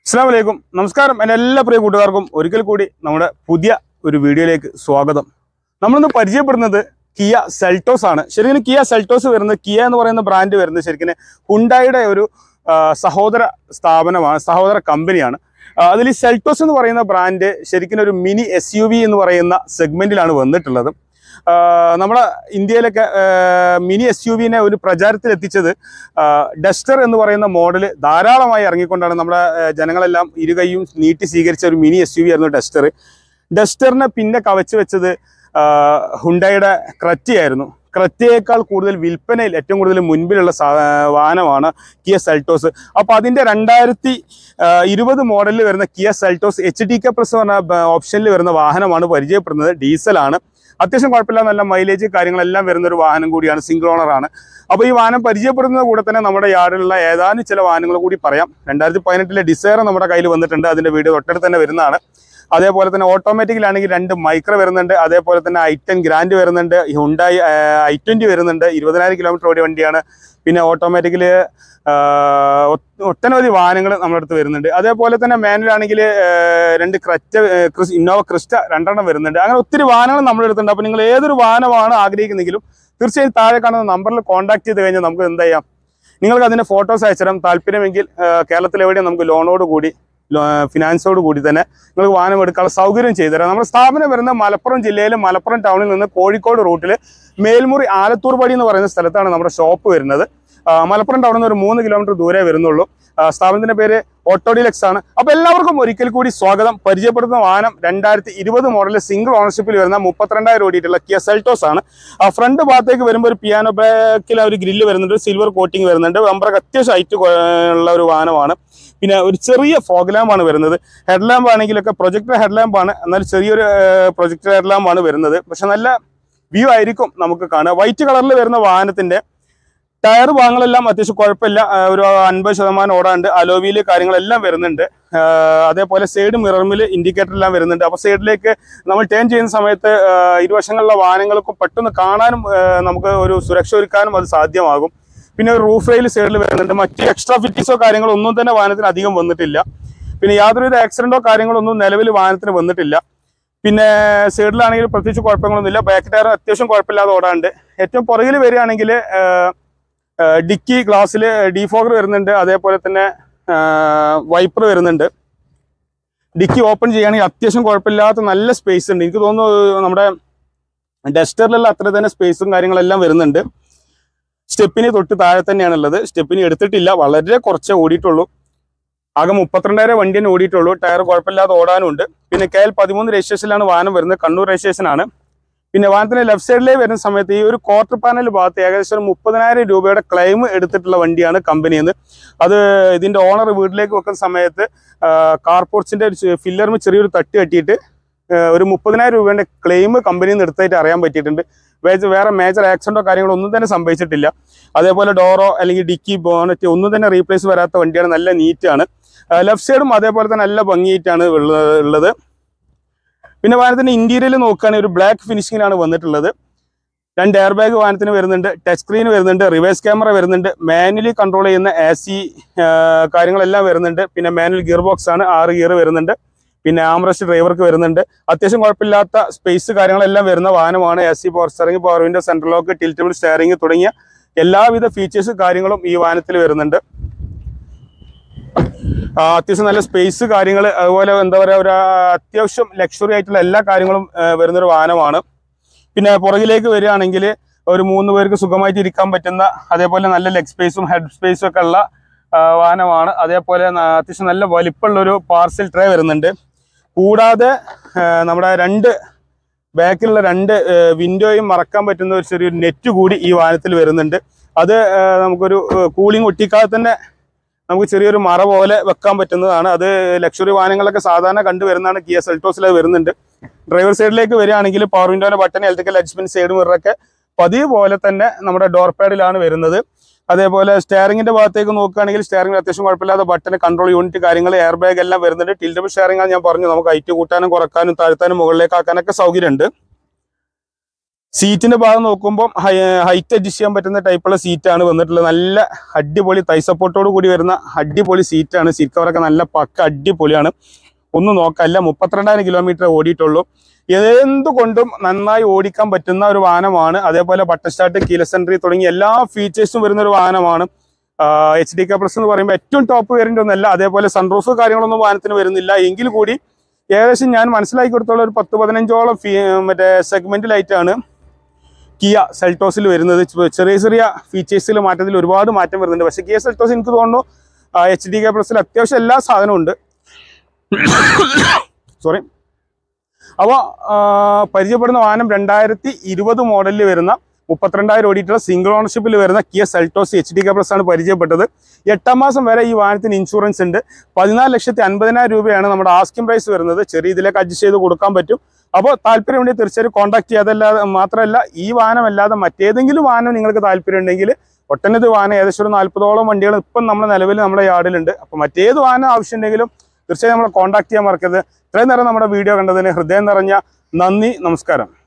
അസ്സാം വലൈക്കും നമസ്കാരം എൻ്റെ എല്ലാ പ്രിയ കൂട്ടുകാർക്കും ഒരിക്കൽ കൂടി നമ്മുടെ പുതിയ ഒരു വീഡിയോയിലേക്ക് സ്വാഗതം നമ്മളിന്ന് പരിചയപ്പെടുന്നത് കിയ സെൽട്ടോസ് ആണ് ശരിക്കും കിയ സെൽട്ടോസ് വരുന്നത് കിയ എന്ന് പറയുന്ന ബ്രാൻഡ് വരുന്നത് ശരിക്കും ഹുണ്ടായുടെ ഒരു ആ, സഹോദര സ്ഥാപനമാണ് സഹോദര കമ്പനിയാണ് ആ, അതിൽ ഈ സെൽട്ടോസ് എന്ന് പറയുന്ന ബ്രാൻഡ് ശരിക്കും ഒരു മിനി എസ് യു വി എന്ന് പറയുന്ന സെഗ്മെന്റിലാണ് വന്നിട്ടുള്ളത് ആ, നമ്മുടെ ഇന്ത്യയിലൊക്കെ മിനി എസ് യു വിനെ ഒരു പ്രചാരത്തിൽ എത്തിച്ചത് ഡസ്റ്റർ എന്ന് പറയുന്ന മോഡൽ ധാരാളമായി ഇറങ്ങിക്കൊണ്ടാണ് നമ്മുടെ ആ, ജനങ്ങളെല്ലാം ഇരുകൈയും നീട്ടി സ്വീകരിച്ച ഒരു മിനി എസ് യു വി ആയിരുന്നു ഡസ്റ്റർ ഡസ്റ്ററിനെ പിന്നെ കവച്ച് വെച്ചത് ആ, ഹുണ്ടായുടെ ക്രറ്റയായിരുന്നു ക്രറ്റയേക്കാൾ കൂടുതൽ വിൽപ്പനയിൽ ഏറ്റവും കൂടുതൽ മുൻപിലുള്ള സാ- വാഹനമാണ് കിയ സെൽട്ടോസ് അപ്പോൾ അതിൻ്റെ രണ്ടായിരത്തി ഇരുപത് മോഡലിൽ വരുന്ന Kia Seltos H D K plus പറഞ്ഞ ഓപ്ഷനിൽ വരുന്ന വാഹനമാണ് പരിചയപ്പെടുന്നത് ഡീസലാണ് അത്യാവശ്യം കുഴപ്പമില്ല നല്ല മൈലേജ് കാര്യങ്ങളെല്ലാം വരുന്ന ഒരു വാഹനം കൂടിയാണ് സിംഗിൾ ഓണറാണ് അപ്പോൾ ഈ വാഹനം പരിചയപ്പെടുന്നത് കൂടെ തന്നെ നമ്മുടെ യാർഡിലുള്ള ഏതാനും ചില വാഹനങ്ങൾ കൂടി പറയാം രണ്ടായിരത്തി പതിനെട്ടിലെ ഡിസയർ നമ്മുടെ കയ്യിൽ വന്നിട്ടുണ്ട് അതിന്റെ വീഡിയോ തൊട്ടടുത്ത് തന്നെ വരുന്നതാണ് അതേപോലെ തന്നെ ഓട്ടോമാറ്റിക്കിലാണെങ്കിൽ രണ്ട് മൈക്ര വരുന്നുണ്ട് അതേപോലെ തന്നെ ഐ ടെൻ ഗ്രാൻഡ് വരുന്നുണ്ട് ഹുണ്ടായി ഐ ട്വൻറ്റി വരുന്നുണ്ട് ഇരുപതിനായിരം കിലോമീറ്റർ ഓടിയ വണ്ടിയാണ് പിന്നെ ഓട്ടോമാറ്റിക്കിൽ ഒട്ടനവധി വാഹനങ്ങൾ നമ്മുടെ അടുത്ത് വരുന്നുണ്ട് അതേപോലെ തന്നെ മാനുവൽ ആണെങ്കിൽ രണ്ട് Creta uh, Crys Innova Crysta രണ്ടെണ്ണം വരുന്നുണ്ട് അങ്ങനെ ഒത്തിരി വാഹനങ്ങൾ നമ്മുടെ അടുത്തുണ്ട് അപ്പോൾ നിങ്ങൾ ഏതൊരു വാഹനമാണ് ആഗ്രഹിക്കുന്നെങ്കിലും തീർച്ചയായും താഴെ കാണുന്ന നമ്പറിൽ കോൺടാക്ട് ചെയ്ത് കഴിഞ്ഞാൽ നമുക്ക് എന്ത് ചെയ്യാം നിങ്ങൾക്ക് അതിൻ്റെ ഫോട്ടോസ് അയച്ചുതരാം താല്പര്യമെങ്കിൽ ഏഹ്, കേരളത്തിൽ എവിടെയും നമുക്ക് ലോണോട് കൂടി ലോ- ഫിനാൻസോട് കൂടി തന്നെ നിങ്ങൾക്ക് വാഹനം എടുക്കാനുള്ള സൗകര്യം ചെയ്തുതരാം നമ്മുടെ സ്ഥാപനം വരുന്ന മലപ്പുറം ജില്ലയിലെ മലപ്പുറം ടൗണിൽ നിന്ന് കോഴിക്കോട് റൂട്ടിൽ മേൽമുറി ആലത്തൂർ പടി എന്ന് പറയുന്ന സ്ഥലത്താണ് നമ്മുടെ ഷോപ്പ് വരുന്നത് ആ, മലപ്പുറം ടൗണിൽ നിന്ന് ഒരു മൂന്ന് കിലോമീറ്റർ ദൂരെ വരുന്നുള്ളൂ ആ, സ്ഥാപനത്തിന്റെ പേര് ഓട്ടോഡിലക്സ് ആണ് അപ്പൊ എല്ലാവർക്കും ഒരിക്കൽ കൂടി സ്വാഗതം പരിചയപ്പെടുത്തുന്ന വാഹനം രണ്ടായിരത്തി ഇരുപത് മോഡലിൽ സിംഗിൾ ഓണർഷിപ്പിൽ വരുന്ന മുപ്പത്തിരണ്ടായിരം ഓടിയിട്ടുള്ള കിയ സെൽട്ടോസ് ആണ് ആ ഫ്രണ്ട് ഭാഗത്തേക്ക് വരുമ്പോൾ ഒരു പിയാനോ ബാക്കിൽ ഒരു ഗ്രില്ല് വരുന്നുണ്ട് സിൽവർ കോട്ടിംഗ് വരുന്നുണ്ട് ബമ്പറൊക്കെ അത്യാവശ്യം ഹൈറ്റ് ഉള്ള ഒരു വാഹനമാണ് പിന്നെ ഒരു ചെറിയ ഫോഗ് ലാമ്പാണ് വരുന്നത് ഹെഡ് ലാമ്പ് ആണെങ്കിലൊക്കെ പ്രൊജക്ടർ ഹെഡ് ലാമ്പാണ് എന്നാൽ ചെറിയൊരു പ്രൊജക്ടർ ഹെഡ് ലാമ്പാണ് വരുന്നത് പക്ഷെ നല്ല വ്യൂ ആയിരിക്കും നമുക്ക് കാണുക വൈറ്റ് കളറിൽ വരുന്ന വാഹനത്തിന്റെ ടയർ ഭാഗങ്ങളെല്ലാം അത്യാവശ്യം കുഴപ്പമില്ല ആ, ഒരു അൻപത് ശതമാനം ഓടാണ്ട് അലോവിയില് കാര്യങ്ങളെല്ലാം വരുന്നുണ്ട് ആ, അതേപോലെ സൈഡ് മിററിൽ ഇൻഡിക്കേറ്റർ എല്ലാം വരുന്നുണ്ട് അപ്പോൾ സൈഡിലേക്ക് നമ്മൾ ടേൺ ചെയ്യുന്ന സമയത്ത് ആ, ഇരുവശങ്ങളിലുള്ള വാഹനങ്ങൾക്കും പെട്ടെന്ന് കാണാനും ആ, നമുക്ക് ഒരു സുരക്ഷ ഒരുക്കാനും അത് സാധ്യമാകും പിന്നെ ഒരു റൂഫ് റെയിൽ സൈഡിൽ വരുന്നുണ്ട് മറ്റ് എക്സ്ട്രാ ഫിറ്റിങ്സോ കാര്യങ്ങളോ ഒന്നും തന്നെ വാഹനത്തിന് അധികം വന്നിട്ടില്ല പിന്നെ യാതൊരുവിധ ആക്സിഡന്റോ കാര്യങ്ങളോ ഒന്നും നിലവിൽ വാഹനത്തിന് വന്നിട്ടില്ല പിന്നെ സൈഡിലാണെങ്കിൽ പ്രത്യേകിച്ച് കുഴപ്പങ്ങളൊന്നുമില്ല ബാക്ക് ടയർ അത്യാവശ്യം കുഴപ്പമില്ലാതെ ഓടാണ്ട് ഏറ്റവും പുറകിൽ വരികയാണെങ്കിൽ ഡിക്കി ഗ്ലാസ്സിൽ ഡിഫോഗർ വരുന്നുണ്ട് അതേപോലെ തന്നെ വൈപ്പർ വരുന്നുണ്ട് ഡിക്കി ഓപ്പൺ ചെയ്യുകയാണെങ്കിൽ അത്യാവശ്യം കുഴപ്പമില്ലാത്ത നല്ല സ്പേസ് ഉണ്ട് എനിക്ക് തോന്നുന്നു നമ്മുടെ ഡസ്റ്ററിലുള്ള അത്ര തന്നെ സ്പേസും കാര്യങ്ങളെല്ലാം വരുന്നുണ്ട് സ്റ്റെപ്പിന് തൊട്ട് താഴെ തന്നെയാണ് ഉള്ളത് സ്റ്റെപ്പിന് എടുത്തിട്ടില്ല വളരെ കുറച്ചേ ഓടിയിട്ടുള്ളൂ ആകെ മുപ്പത്തിരണ്ടായിരം വണ്ടി തന്നെ ഓടിയിട്ടുള്ളൂ ടയർ കുഴപ്പമില്ലാതെ ഓടാനുണ്ട് പിന്നെ കെ എൽ പതിമൂന്ന് രജിസ്ട്രേഷനിലാണ് വാഹനം വരുന്നത് കണ്ണൂർ രജിസ്ട്രേഷൻ ആണ് പിന്നെ വാഹനത്തിന്റെ ലെഫ്റ്റ് സൈഡിലേക്ക് വരുന്ന സമയത്ത് ഈ ഒരു ക്വാർട്ടർ പാനൽ ഭാഗത്ത് ഏകദേശം ഒരു മുപ്പതിനായിരം രൂപയുടെ ക്ലെയിം എടുത്തിട്ടുള്ള വണ്ടിയാണ് കമ്പനിയിൽ നിന്ന് അത് ഇതിന്റെ ഓണർ വീട്ടിലേക്ക് വെക്കുന്ന സമയത്ത് കാർപോർട്സിന്റെ ഒരു ഫില്ലറിന് ചെറിയൊരു തട്ട് കെട്ടിയിട്ട് ആ, ഒരു മുപ്പതിനായിരം രൂപയുടെ ക്ലെയിം കമ്പനിയിൽ നിന്ന് എടുത്തായിട്ട് അറിയാൻ പറ്റിയിട്ടുണ്ട് വേ- വേറെ മേജർ ആക്സിഡന്റോ കാര്യങ്ങളോ ഒന്നും തന്നെ സംഭവിച്ചിട്ടില്ല അതേപോലെ ഡോറോ അല്ലെങ്കിൽ ഡിക്കി ബോണറ്റ് ഒന്നും തന്നെ റീപ്ലേസ് വരാത്ത വണ്ടിയാണ് നല്ല നീറ്റാണ് ലെഫ്റ്റ് സൈഡും അതേപോലെ തന്നെ നല്ല ഭംഗിയായിട്ടാണ് ഉള്ള- ഉള്ളത് പിന്നെ വാഹനത്തിന്റെ ഇന്റീരിയൽ നോക്കുകയാണെങ്കിൽ ഒരു ബ്ലാക്ക് ഫിനിഷിങ്ങിലാണ് വന്നിട്ടുള്ളത് രണ്ട് എയർ ബാഗ് വാഹനത്തിന് വരുന്നുണ്ട് ടച്ച് സ്ക്രീൻ വരുന്നുണ്ട് റിവേഴ്സ് ക്യാമറ വരുന്നുണ്ട് മാനുവലി കൺട്രോൾ ചെയ്യുന്ന എ സി കാര്യങ്ങളെല്ലാം വരുന്നുണ്ട് പിന്നെ മാനുവൽ ഗിയർ ബോക്സ് ആണ് ആറ് ഗിയർ വരുന്നുണ്ട് പിന്നെ ആംറസ്റ്റ് ഡ്രൈവർക്ക് വരുന്നുണ്ട് അത്യാവശ്യം കുഴപ്പമില്ലാത്ത സ്പേസ് കാര്യങ്ങളെല്ലാം വരുന്ന വാഹനമാണ് A C power steering power window central lock tiltable steering തുടങ്ങിയ എല്ലാവിധ ഫീച്ചേഴ്സ് കാര്യങ്ങളും ഈ വാഹനത്തിൽ വരുന്നുണ്ട് ആ, അത്യാവശ്യം നല്ല സ്പേസ് കാര്യങ്ങൾ അതുപോലെ എന്താ പറയുക ഒരു ആ, അത്യാവശ്യം ലക്ഷറി ആയിട്ടുള്ള എല്ലാ കാര്യങ്ങളും ആ, വരുന്നൊരു വാഹനമാണ് പിന്നെ പുറകിലേക്ക് വരികയാണെങ്കിൽ ഒരു മൂന്ന് പേർക്ക് സുഖമായിട്ട് ഇരിക്കാൻ പറ്റുന്ന അതേപോലെ നല്ല ലെഗ് സ്പേസും ഹെഡ് സ്പേസും ഒക്കെ ഉള്ള ആ, വാഹനമാണ് അതേപോലെ ന- അത്യാവശ്യം നല്ല വലിപ്പമുള്ള ഒരു പാർസൽ ട്രേ വരുന്നുണ്ട് കൂടാതെ ആ, നമ്മുടെ രണ്ട് ബാക്കിലുള്ള രണ്ട് വിൻഡോയും മറക്കാൻ പറ്റുന്ന ഒരു ചെറിയൊരു നെറ്റ് കൂടി ഈ വാഹനത്തിൽ വരുന്നുണ്ട് അത് ആ, നമുക്കൊരു കൂളിംഗ് ഒട്ടിക്കാതെ തന്നെ നമുക്ക് ചെറിയൊരു മറ പോലെ വെക്കാൻ പറ്റുന്നതാണ് അത് ലക്ഷറി വാഹനങ്ങളൊക്കെ സാധാരണ കണ്ടുവരുന്നതാണ് കിയ സെൽറ്റോസിൽ അത് വരുന്നുണ്ട് ഡ്രൈവർ സൈഡിലേക്ക് വരികയാണെങ്കിൽ പവർ വിൻഡോയുടെ ബട്ടൺ ഇലക്ട്രിക്കൽ അഡ്ജസ്റ്റ്മെന്റ് സൈഡ് മിററൊക്കെ പതിവ് പോലെ തന്നെ നമ്മുടെ ഡോർ പാഡിലാണ് വരുന്നത് അതേപോലെ സ്റ്റിയറിംഗിന്റെ ഭാഗത്തേക്ക് നോക്കുകയാണെങ്കിൽ സ്റ്റിയറിംഗിൽ അത്യാവശ്യം കുഴപ്പമില്ലാത്ത ബട്ടൺ കൺട്രോൾ യൂണിറ്റ് കാര്യങ്ങൾ എയർ ബാഗ് എല്ലാം വരുന്നുണ്ട് ടിൽറ്റബിൾ സ്റ്റിയറിംഗ് ആണ് ഞാൻ പറഞ്ഞു നമുക്ക് ഹൈറ്റ് കൂട്ടാനും കുറക്കാനും താഴ്ത്താനും മുകളിലേക്ക് ആക്കാനൊക്കെ സൗകര്യമുണ്ട് സീറ്റിന്റെ ഭാഗം നോക്കുമ്പോൾ ഹൈറ്റ് അഡ്ജസ്റ്റ് ചെയ്യാൻ പറ്റുന്ന ടൈപ്പുള്ള സീറ്റാണ് വന്നിട്ടുള്ളത് നല്ല അടിപൊളി തൈ സപ്പോർട്ടോട് കൂടി വരുന്ന അടിപൊളി സീറ്റാണ് സീറ്റ് കവറൊക്കെ നല്ല പക്ക അടിപൊളിയാണ് ഒന്നും നോക്കാല്ല മുപ്പത്തിരണ്ടായിരം കിലോമീറ്റർ ഓടിയിട്ടുള്ളൂ എന്തുകൊണ്ടും നന്നായി ഓടിക്കാൻ പറ്റുന്ന ഒരു വാഹനമാണ് അതേപോലെ ബട്ടർ സ്റ്റാർട്ട് കീല സെൻട്രി തുടങ്ങിയ എല്ലാ ഫീച്ചേഴ്സും വരുന്ന ഒരു വാഹനമാണ് എച്ച് ഡി കെ പ്ലസ് എന്ന് പറയുമ്പോൾ ഏറ്റവും ടോപ്പ് വേരിയന്റ് ഒന്നല്ല അതേപോലെ സൺറൂഫ് കാര്യങ്ങളൊന്നും വാഹനത്തിന് വരുന്നില്ല എങ്കിൽ കൂടി ഏകദേശം ഞാൻ മനസ്സിലാക്കി കൊടുത്തോളം ഒരു പത്ത് പതിനഞ്ചോളം ഫീ മറ്റേ സെഗ്മെന്റിലായിട്ടാണ് കിയ സെൽട്ടോസിൽ വരുന്നത് ചെ- ചെറിയ ചെറിയ ഫീച്ചേഴ്സിൽ മാറ്റത്തിൽ ഒരുപാട് മാറ്റം വരുന്നുണ്ട് പക്ഷേ കിയ സെൽട്ടോസ് എനിക്ക് തോന്നുന്നു എച്ച് ഡി കെ പ്ലസിൽ അത്യാവശ്യം എല്ലാ സാധനവും ഉണ്ട് സോറി അപ്പോൾ പരിചയപ്പെടുന്ന വാഹനം രണ്ടായിരത്തി ഇരുപത് മോഡലിൽ വരുന്ന മുപ്പത്തിരണ്ടായിരം ഓടിയിട്ടുള്ള സിംഗിൾ ഓണർഷിപ്പിൽ വരുന്ന Kia Seltos H D K plus ആണ് പരിചയപ്പെട്ടത് എട്ടാം മാസം വരെ ഈ വാഹനത്തിന് ഇൻഷുറൻസ് ഉണ്ട് പതിനാല് ലക്ഷത്തി അൻപതിനായിരം രൂപയാണ് നമ്മുടെ ആസ്കിംഗ് പ്രൈസ് വരുന്നത് ചെറിയ ഇതിലേക്ക് അഡ്ജസ്റ്റ് ചെയ്ത് കൊടുക്കാൻ പറ്റും അപ്പോൾ താല്പര്യമുണ്ടെങ്കിൽ തീർച്ചയായും കോൺടാക്ട് ചെയ്യാതല്ലാതെ മാത്രമല്ല ഈ വാഹനം അല്ലാതെ മറ്റേതെങ്കിലും വാഹനം നിങ്ങൾക്ക് താല്പര്യം ഉണ്ടെങ്കിൽ ഒട്ടനവധി വാഹനം ഏകദേശം ഒരു നാൽപ്പതോളം വണ്ടികൾ ഇപ്പം നമ്മുടെ നിലവിൽ നമ്മുടെ യാർഡിലുണ്ട് അപ്പോൾ മറ്റേത് വാഹനം ആവശ്യമുണ്ടെങ്കിലും തീർച്ചയായും നമ്മളെ കോൺടാക്ട് ചെയ്യാൻ മറക്കരുത് ഇത്രയും നേരം നമ്മുടെ വീഡിയോ കണ്ടതിന് ഹൃദയം നിറഞ്ഞ നന്ദി നമസ്കാരം